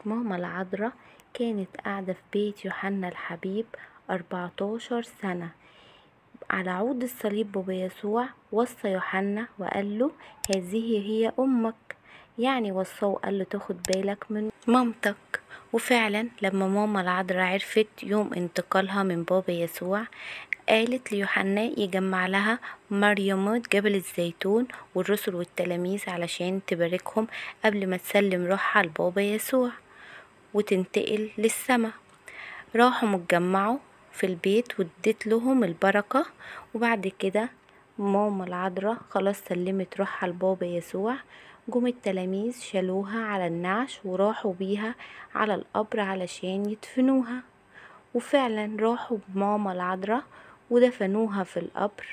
ماما العذراء كانت قاعدة في بيت يوحنا الحبيب أربعتاشر سنة على عود الصليب بابا يسوع وصى يوحنا وقال له هذه هي أمك يعني وصاه وقال له تاخد بالك من مامتك وفعلا لما ماما العذراء عرفت يوم انتقالها من بابا يسوع قالت ليوحنا يجمع لها مريمات جبل الزيتون والرسل والتلاميذ علشان تباركهم قبل ما تسلم روحها لبابا يسوع وتنتقل للسما راحوا متجمعوا في البيت واديت لهم البركة وبعد كده ماما العذراء خلاص سلمت روحها لبابا يسوع جم التلاميذ شالوها على النعش وراحوا بيها على القبر علشان يدفنوها وفعلا راحوا بماما العذراء ودفنوها في القبر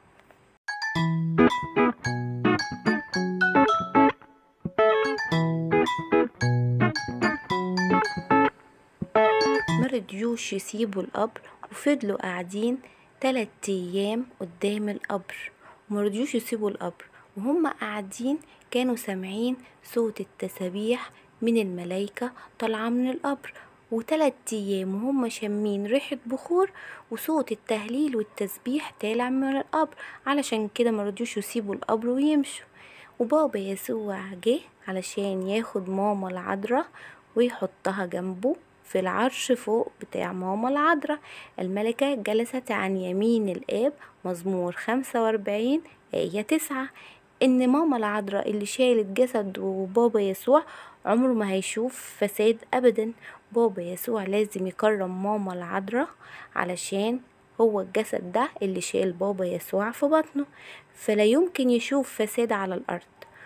مرضيوش يسيبوا القبر وفضلوا قاعدين تلات ايام قدام القبر ومرضيوش يسيبوا القبر وهم قاعدين كانوا سامعين صوت التسابيح من الملايكة طالعة من القبر وتلات ايام وهم شامين ريحة بخور وصوت التهليل والتسبيح طالع من القبر علشان كده مرضيوش يسيبوا القبر ويمشوا وبابا يسوع جه علشان ياخد ماما العذراء ويحطها جنبه في العرش فوق بتاع ماما العذراء الملكة جلست عن يمين الآب مزمور خمسة وأربعين آية تسعة إن ماما العذراء اللي شالت جسد وبابا يسوع عمره ما هيشوف فساد أبدا بابا يسوع لازم يكرم ماما العذراء علشان هو الجسد ده اللي شال بابا يسوع في بطنه فلا يمكن يشوف فساد على الأرض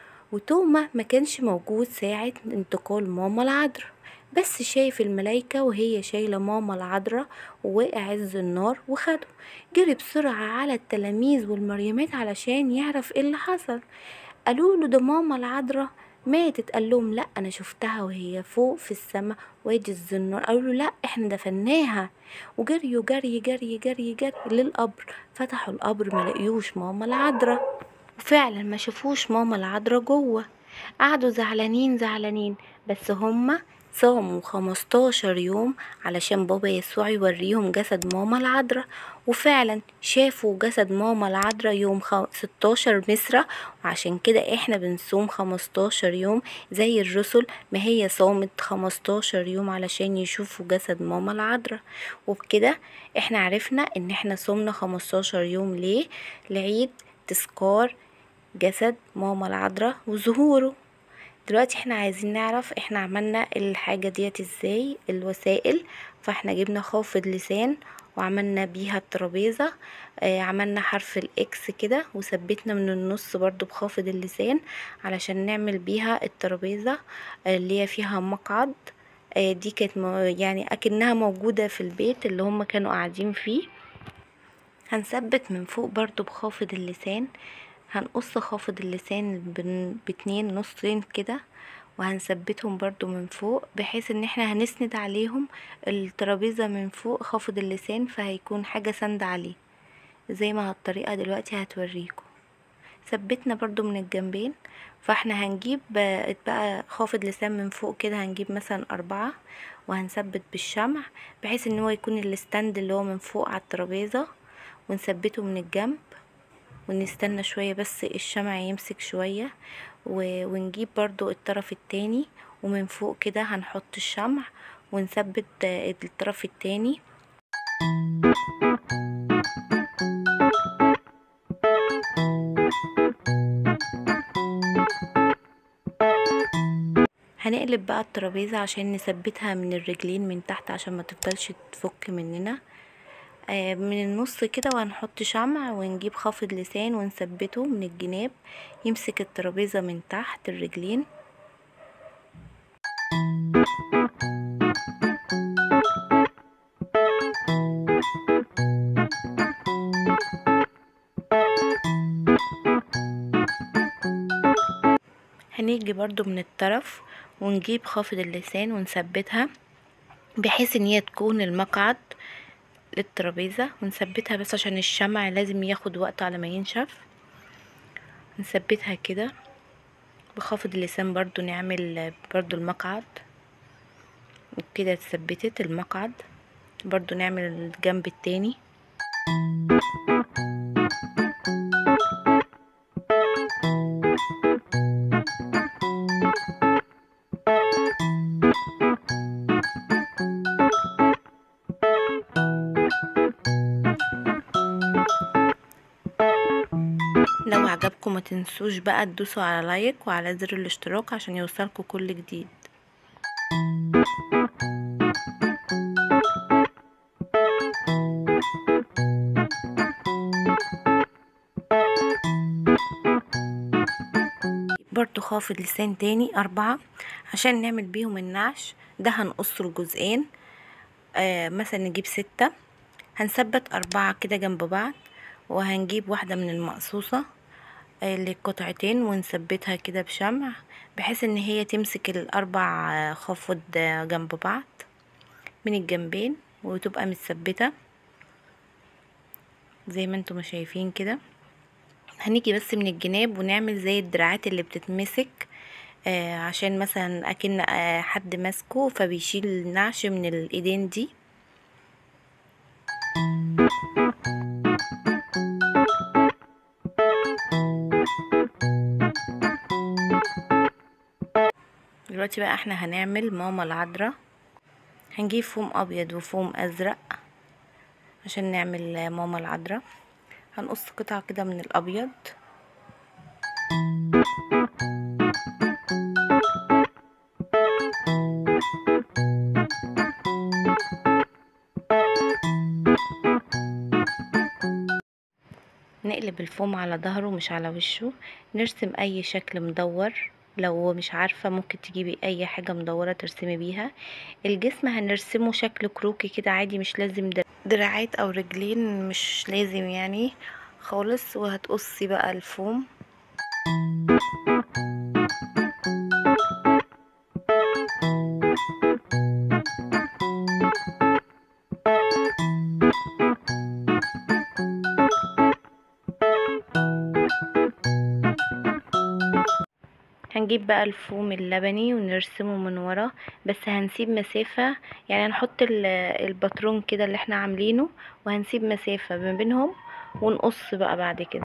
وتوما ما كانش موجود ساعة انتقال ماما العذراء بس شايف الملايكة وهي شايلة ماما العذراء ووقع عز النار وخده جري بسرعة على التلاميذ والمريمات علشان يعرف ايه اللي حصل قالوا له ده ماما العذراء ماتت قال لهم لا انا شفتها وهي فوق في السماء وادي الزنار قالوا له لا احنا دفناها وجريوا جري جري جري جري للقبر فتحوا القبر ما لقيوش ماما العذراء وفعلا ما شافوش ماما العذراء جوه قعدوا زعلانين زعلانين بس هما صاموا خمستاشر يوم علشان بابا يسوع يوريهم جسد ماما العذراء وفعلا شافوا جسد ماما العذراء يوم خ... ستاشر مصرة وعشان كده احنا بنصوم خمستاشر يوم زي الرسل ما هي صامت خمستاشر يوم علشان يشوفوا جسد ماما العذراء وبكده احنا عرفنا ان احنا صومنا خمستاشر يوم ليه لعيد تذكار جسد ماما العذراء وظهوره دلوقتي احنا عايزين نعرف احنا عملنا الحاجة ديت ازاي الوسائل فاحنا جبنا خافض لسان وعملنا بيها الترابيزة اه عملنا حرف الاكس كده وثبتنا من النص برضو بخافض اللسان علشان نعمل بيها الترابيزة اه اللي هي فيها مقعد اه دي كانت يعني اكنها موجودة في البيت اللي هم كانوا قاعدين فيه هنثبت من فوق برضو بخافض اللسان هنقص خافض اللسان باتنين نصين كده وهنثبتهم برضو من فوق بحيث ان احنا هنسند عليهم الترابيزة من فوق خافض اللسان فهيكون حاجة سند عليه زي ما الطريقة دلوقتي هتوريكم ثبتنا برضو من الجنبين فاحنا هنجيب بقى خافض لسان من فوق كده هنجيب مثلا اربعة وهنثبت بالشمع بحيث ان هو يكون الستاند اللي هو من فوق على الترابيزة ونثبته من الجنب ونستنى شوية بس الشمع يمسك شوية ونجيب برضو الطرف التاني ومن فوق كده هنحط الشمع ونثبت الطرف التاني هنقلب بقى الترابيزة عشان نثبتها من الرجلين من تحت عشان ما تفضلش تفك مننا من النص كده وهنحط شمع ونجيب خافض لسان ونثبته من الجناب يمسك الترابيزة من تحت الرجلين هنيجي برضو من الطرف ونجيب خافض اللسان ونثبتها بحيث ان هي تكون المقعد للترابيزة ونثبتها بس عشان الشمع لازم ياخد وقت على ما ينشف نثبتها كده بخافض اللسان برضو نعمل برضو المقعد كده اتثبتت المقعد برضو نعمل الجنب التاني لو عجبكم ما تنسوش بقى تدوسوا على لايك وعلى زر الاشتراك عشان يوصلكم كل جديد برضو خافض لسان تاني أربعة عشان نعمل بيهم النعش ده هنقصه لجزئين آه مثلا نجيب ستة هنثبت أربعة كده جنب بعض وهنجيب واحدة من المقصوصة آه للقطعتين ونثبتها كده بشمع بحيث ان هي تمسك الأربع آه خفض آه جنب بعض من الجنبين وتبقى متثبتة زي ما انتم شايفين كده هنيجي بس من الجناب ونعمل زي الدراعات اللي بتتمسك آه عشان مثلا اكن آه حد ماسكه فبيشيل النعش من الايدين دي دلوقتي بقى احنا هنعمل ماما العذراء هنجيب فوم ابيض وفوم ازرق عشان نعمل ماما العذراء هنقص قطعة كده من الابيض نقلب الفوم على ظهره مش على وشه نرسم اي شكل مدور لو مش عارفة ممكن تجيبي اي حاجة مدورة ترسمي بيها الجسم هنرسمه شكل كروكي كده عادي مش لازم دراعات او رجلين مش لازم يعني خالص وهتقصي بقى الفوم هنجيب بقى الفوم اللبني ونرسمه من ورا بس هنسيب مسافة يعني هنحط الباترون كده اللي احنا عاملينه وهنسيب مسافة ما بينهم ونقص بقى بعد كده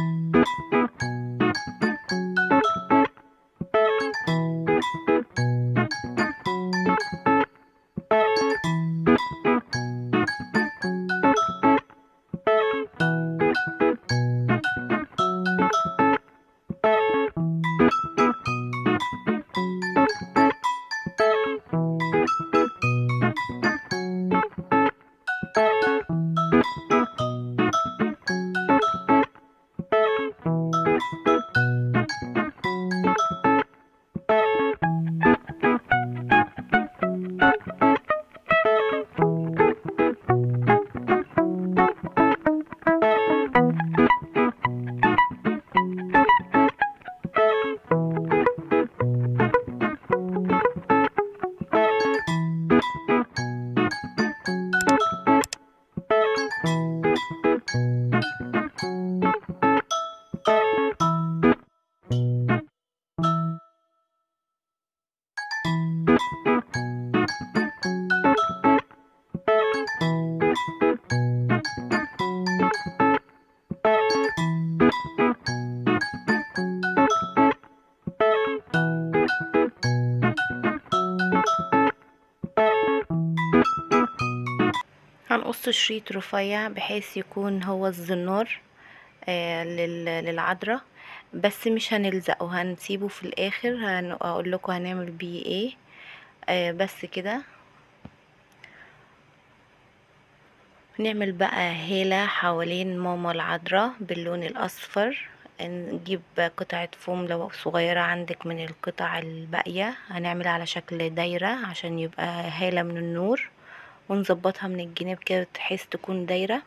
هنقص شريط رفيع بحيث يكون هو الزنار آه للعذراء بس مش هنلزقه هنسيبه في الاخر هقول لكم هنعمل بيه ايه آه بس كده نعمل بقى هالة حوالين ماما العذراء باللون الاصفر نجيب قطعة فوم لو صغيرة عندك من القطع الباقية هنعملها على شكل دايرة عشان يبقى هالة من النور ونظبطها من الجناب كده بحيث تكون دايرة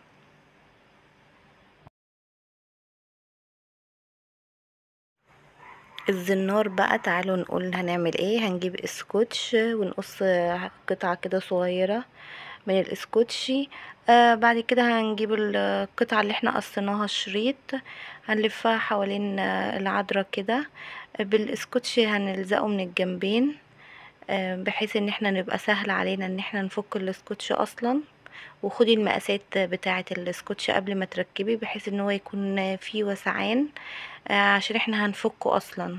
الزنار بقى تعالوا نقول هنعمل ايه هنجيب اسكوتش ونقص قطعة كده صغيرة من الاسكوتش آه بعد كده هنجيب القطعة اللي احنا قصيناها الشريط هنلفها حوالين العذراء كده بالاسكوتش هنلزقه من الجنبين آه، بحيث ان احنا نبقى سهل علينا ان احنا نفك السكوتش اصلا وخدي المقاسات بتاعة السكوتش قبل ما تركبي بحيث ان هو يكون فيه وسعان آه، عشان احنا هنفكه اصلا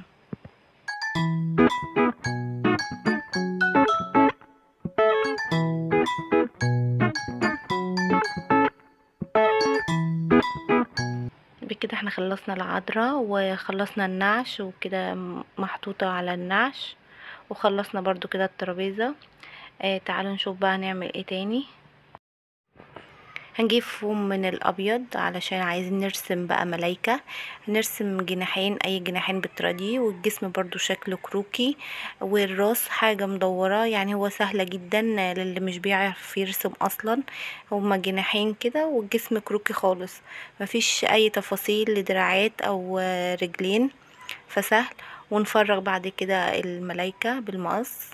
بكده احنا خلصنا العذراء وخلصنا النعش وكده محطوطة على النعش وخلصنا برضو كده الترابيزة آه تعالوا نشوف بقى هنعمل ايه تاني هنجيب فوم من الابيض علشان عايزين نرسم بقى ملايكة نرسم جناحين اي جناحين بالطريقة والجسم برضو شكله كروكي والراس حاجة مدورة يعني هو سهلة جدا للي مش بيعرف يرسم اصلا هما جناحين كده والجسم كروكي خالص مفيش اي تفاصيل لدراعات او رجلين فسهل ونفرغ بعد كده الملايكة بالمقص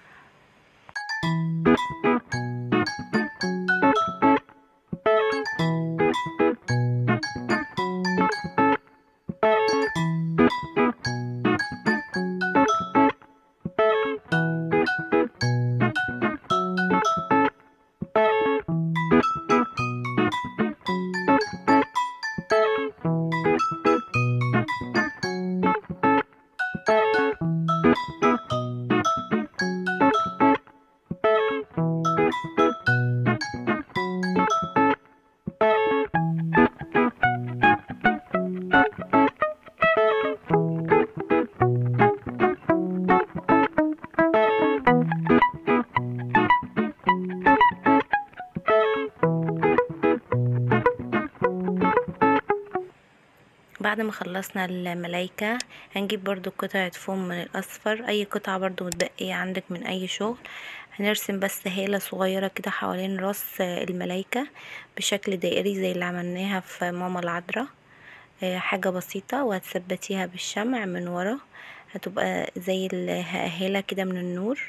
بعد ما خلصنا الملايكة هنجيب برضو قطعة فوم من الاصفر اي قطعة برضو متبقية عندك من اي شغل هنرسم بس هالة صغيرة كده حوالين راس الملايكة بشكل دائري زي اللي عملناها في ماما العذراء حاجة بسيطة وهتثبتيها بالشمع من ورا هتبقى زي الهالة كده من النور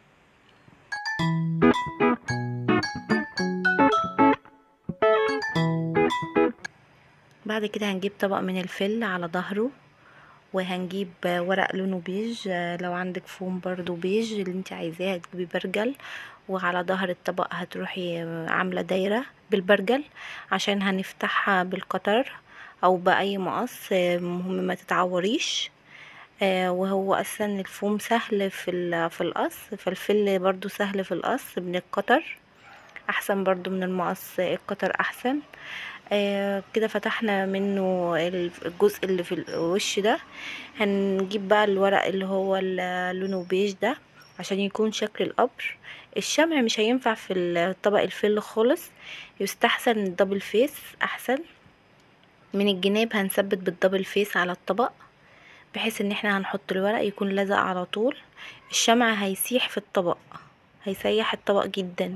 بعد كده هنجيب طبق من الفل على ظهره وهنجيب ورق لونه بيج لو عندك فوم برضو بيج اللي انت عايزاه هتجيبي برجل وعلى ظهر الطبق هتروحي عاملة دايرة بالبرجل عشان هنفتحها بالقطر او باي مقص مهم ما تتعوريش وهو اصلا الفوم سهل في في القص فالفل برضو سهل في القص من القطر احسن برضو من المقص القطر احسن آه كده فتحنا منه الجزء اللي في الوش ده هنجيب بقى الورق اللي هو لونه بيج ده عشان يكون شكل القبر الشمع مش هينفع في الطبق الفل خالص يستحسن الدبل فيس احسن من الجناب هنثبت بالدبل فيس على الطبق بحيث ان احنا هنحط الورق يكون لزق على طول الشمع هيسيح في الطبق هيسيح الطبق جدا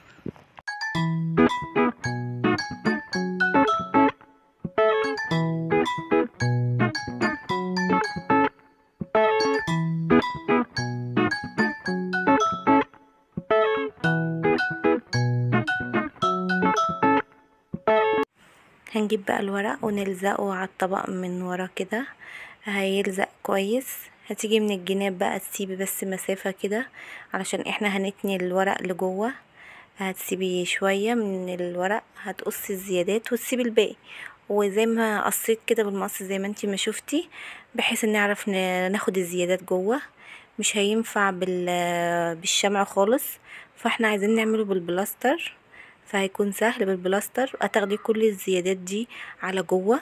هنجيب بقى الورق ونلزقه على الطبق من ورا كده هيلزق كويس هتيجي من الجناب بقى تسيبي بس مسافة كده علشان احنا هنتني الورق لجوه هتسيبي شوية من الورق هتقصي الزيادات وتسيبي الباقي وزي ما قصيت كده بالمقص زي ما انتي ما شفتي بحيث ان نعرف ناخد الزيادات جوه مش هينفع بالشمع خالص فاحنا عايزين نعمله بالبلاستر فهيكون سهل بالبلاستر هتاخدي كل الزيادات دي على جوه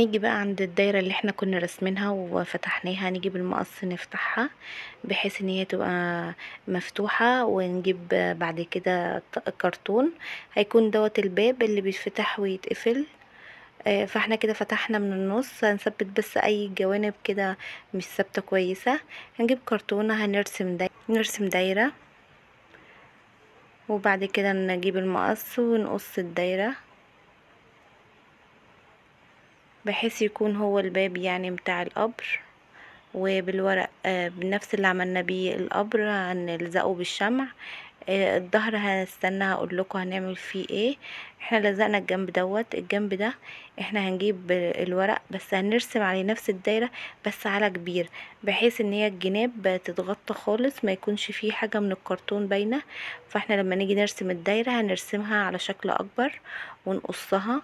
هنيجي بقى عند الدايرة اللي احنا كنا رسمينها وفتحناها نجيب المقص نفتحها بحيث ان هي تبقى مفتوحة ونجيب بعد كده ط- كرتون هيكون دوت الباب اللي بيتفتح ويتقفل آه، فاحنا كده فتحنا من النص هنثبت بس اي جوانب كده مش ثابته كويسه هنجيب كرتونه هنرسم دايرة نرسم دايره وبعد كده نجيب المقص ونقص الدايره بحيث يكون هو الباب يعني بتاع القبر وبالورق آه، بنفس اللي عملنا بيه القبر هنلزقه بالشمع آه، الظهر هنستنى هقول لكم هنعمل فيه ايه احنا لزقنا الجنب دوت الجنب ده احنا هنجيب الورق بس هنرسم عليه نفس الدايرة بس على كبير بحيث ان هي الجناب تتغطى خالص ما يكونش فيه حاجة من الكرتون باينة فاحنا لما نيجي نرسم الدايرة هنرسمها على شكل اكبر ونقصها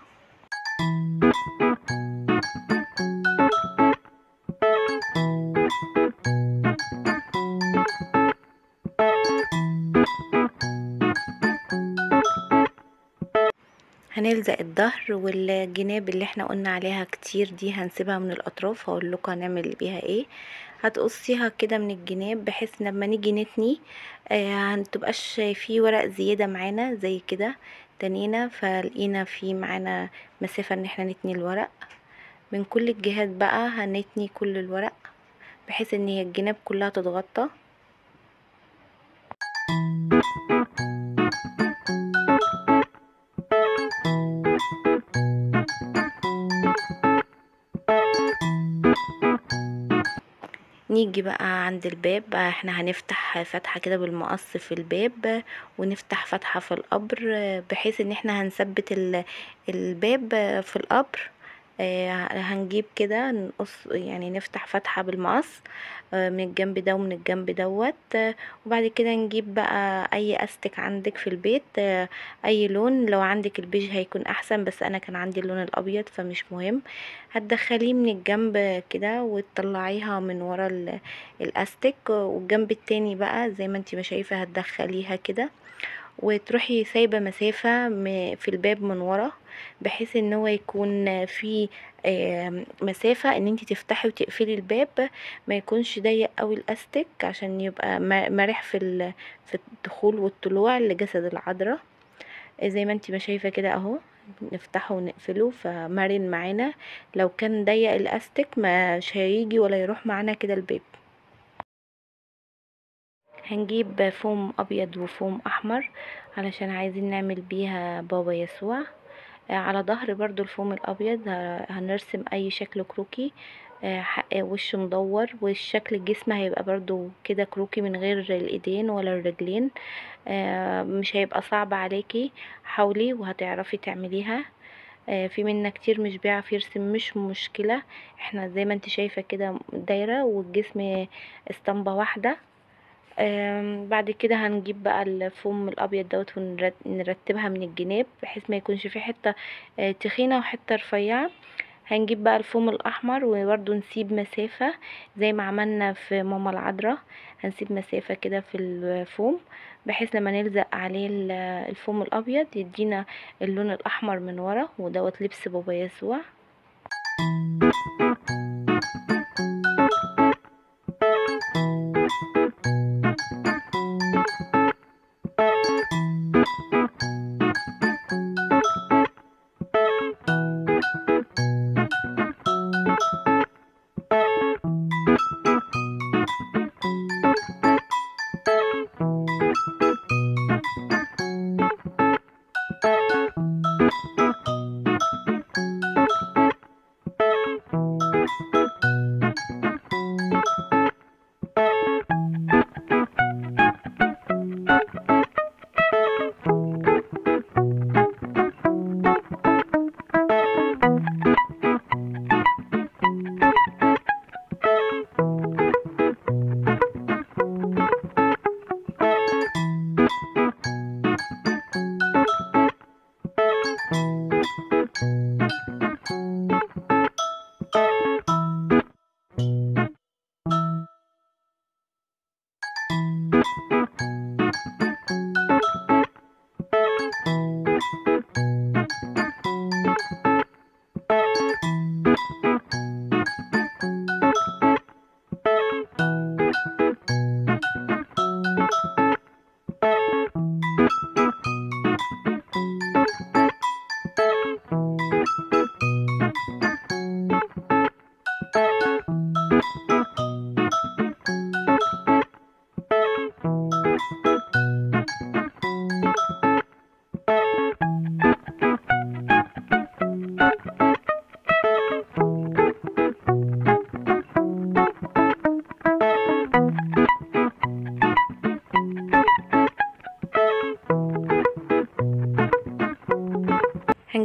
هنلزق الظهر والجناب اللي احنا قلنا عليها كتير دي هنسيبها من الاطراف هقول لكم هنعمل بيها ايه هتقصيها كده من الجناب بحيث لما نيجي نتني آه متبقاش في ورق زيادة معانا زي كده تنينا فلقينا في معانا مسافة ان احنا نتني الورق من كل الجهات بقى هنتني كل الورق بحيث ان هي الجناب كلها تتغطى نيجي بقى عند الباب احنا هنفتح فتحة كده بالمقص في الباب ونفتح فتحة في القبر بحيث ان احنا هنثبت ال- الباب في القبر آه، هنجيب كده نقص يعني نفتح فتحة بالمقص آه، من الجنب ده ومن الجنب دوت آه، وبعد كده نجيب بقى اي استك عندك في البيت آه، اي لون لو عندك البيج هيكون احسن بس انا كان عندي اللون الابيض فمش مهم هتدخليه من الجنب كده وتطلعيها من ورا ال- الاستك والجنب التاني بقى زي ما انتي ما شايفة هتدخليها كده وتروحي سايبة مسافة م- في الباب من ورا بحيث ان هو يكون في آم، مسافة ان انتي تفتحي وتقفلي الباب ما يكونش ضيق قوي الاستك عشان يبقى م- مرح في ال- في الدخول والطلوع لجسد العذراء زي ما انتي ما شايفة كده اهو نفتحه ونقفله فمرن معانا لو كان ضيق الاستك مش هيجي ولا يروح معانا كده الباب هنجيب فوم ابيض وفوم احمر علشان عايزين نعمل بيها بابا يسوع آه، على ظهر برضو الفوم الابيض ه- هنرسم اي شكل كروكي آه، ح- آه، وش مدور والشكل الجسم هيبقى برضو كده كروكي من غير الايدين ولا الرجلين آه، مش هيبقى صعب عليكي حاولي وهتعرفي تعمليها آه، في منا كتير مش بيعرف يرسم مش مشكلة احنا زي ما انت شايفة كده دايرة والجسم اسطمبة واحدة آم، بعد كده هنجيب بقى الفوم الابيض دوت ونرتبها من الجناب بحيث ما يكونش في حته آه، تخينه وحته رفيعه هنجيب بقى الفوم الاحمر وبرده نسيب مسافه زي ما عملنا في ماما العذراء هنسيب مسافه كده في الفوم بحيث لما نلزق عليه ال- الفوم الابيض يدينا اللون الاحمر من ورا ودوت لبس بابا يسوع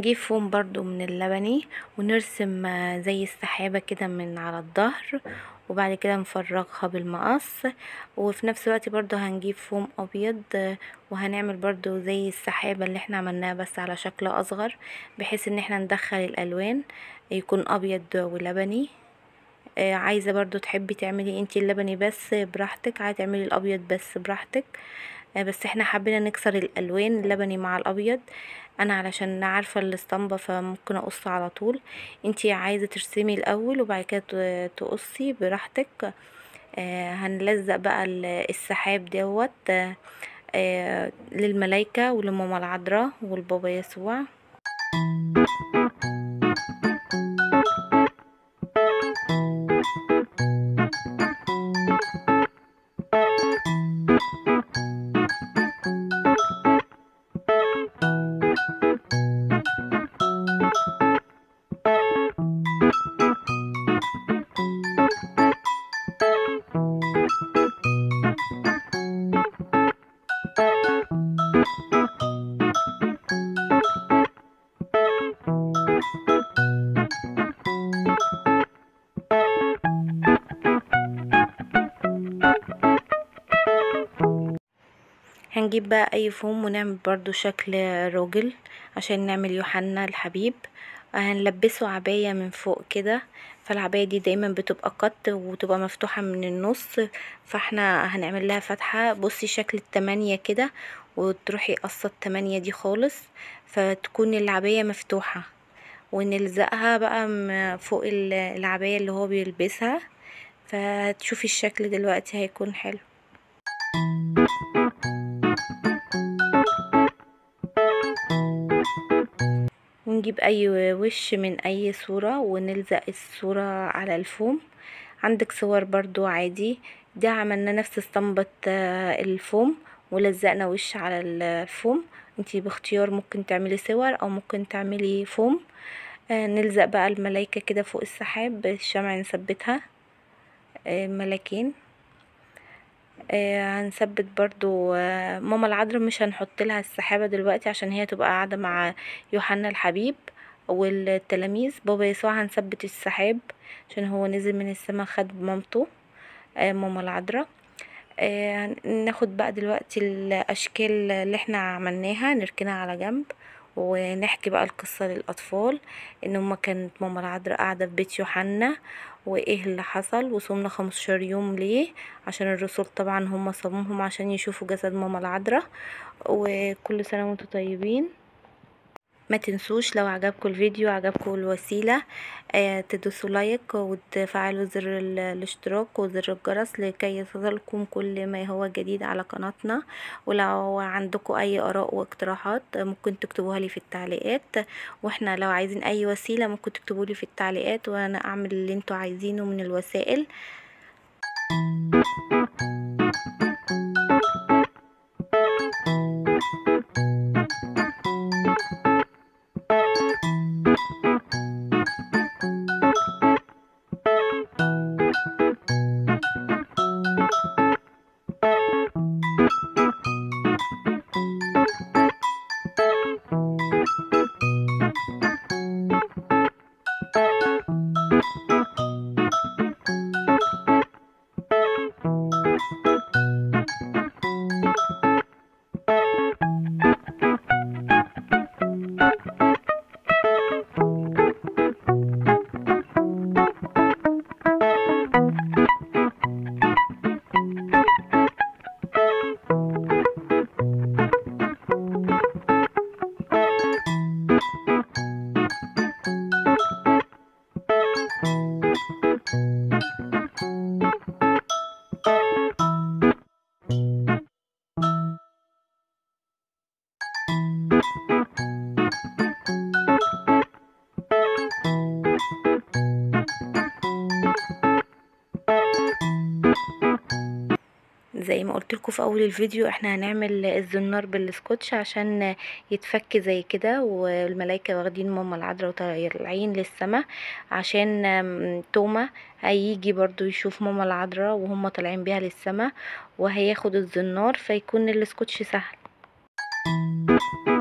هنجيب فوم برضو من اللبني ونرسم آه، زي السحابة كده من على الظهر وبعد كده نفرغها بالمقص وفي نفس الوقت برضو هنجيب فوم ابيض آه، وهنعمل برضو زي السحابة اللي احنا عملناها بس على شكل اصغر بحيث ان احنا ندخل الالوان يكون ابيض ولبني آه، عايزة برضو تحبي تعملي انتي اللبني بس براحتك عايزة تعملي الابيض بس براحتك آه، بس احنا حبينا نكسر الالوان اللبني مع الابيض انا علشان عارفة الاسطمبة فممكن اقص على طول انتي عايزة ترسمي الاول وبعد كده ت- تقصي براحتك آه، هنلزق بقى ال- السحاب دوت آه، آه، للملايكة ولماما العذراء والبابا يسوع هنجيب بقى اي فوم ونعمل برضو شكل راجل عشان نعمل يوحنا الحبيب هنلبسه عباية من فوق كده فالعباية دي دايما بتبقى قط وتبقى مفتوحة من النص فاحنا هنعمل لها فتحة بصي شكل التمانية كده وتروحي قصة التمانية دي خالص فتكون العباية مفتوحة ونلزقها بقى م- فوق ال- العباية اللي هو بيلبسها فتشوفي الشكل دلوقتي هيكون حلو ونجيب اي وش من اي صورة ونلزق الصورة على الفوم عندك صور برضو عادي ده عملنا نفس اسطمبة آه، الفوم ولزقنا وش على الفوم انتي باختيار ممكن تعملي صور او ممكن تعملي فوم آه، نلزق بقى الملايكة كده فوق السحاب بالشمع نثبتها آه، ملاكين آه، هنثبت برضو آه، ماما العذراء مش هنحط لها السحابة دلوقتي عشان هي تبقى قاعدة مع يوحنا الحبيب والتلاميذ بابا يسوع هنثبت السحاب عشان هو نزل من السما خد مامته آه، ماما العذراء آه، ناخد بقى دلوقتي الاشكال اللي احنا عملناها نركنها على جنب ونحكي بقى القصة للأطفال إن هما كانت ماما العذراء قاعدة في بيت يوحنا وإيه اللي حصل وصومنا خمستاشر يوم ليه عشان الرسل طبعا هما صاموهم عشان يشوفوا جسد ماما العذراء وكل سنة وانتم طيبين ما تنسوش لو عجبكم الفيديو عجبكم الوسيلة آه تدوسوا لايك وتفعلوا زر ال- الاشتراك وزر الجرس لكي يصلكم كل ما هو جديد على قناتنا ولو عندكم اي اراء واقتراحات آه، ممكن تكتبوها لي في التعليقات واحنا لو عايزين اي وسيلة ممكن تكتبوا لي في التعليقات وانا اعمل اللي انتوا عايزينه من الوسائل زي ما قلت لكم في اول الفيديو احنا هنعمل الزنار بالسكوتش عشان يتفك زي كده والملايكه واخدين ماما العذراء وطالعين للسما عشان آم، توما هيجي برضو يشوف ماما العذراء وهم طالعين بيها للسما وهياخد الزنار فيكون السكوتش سهل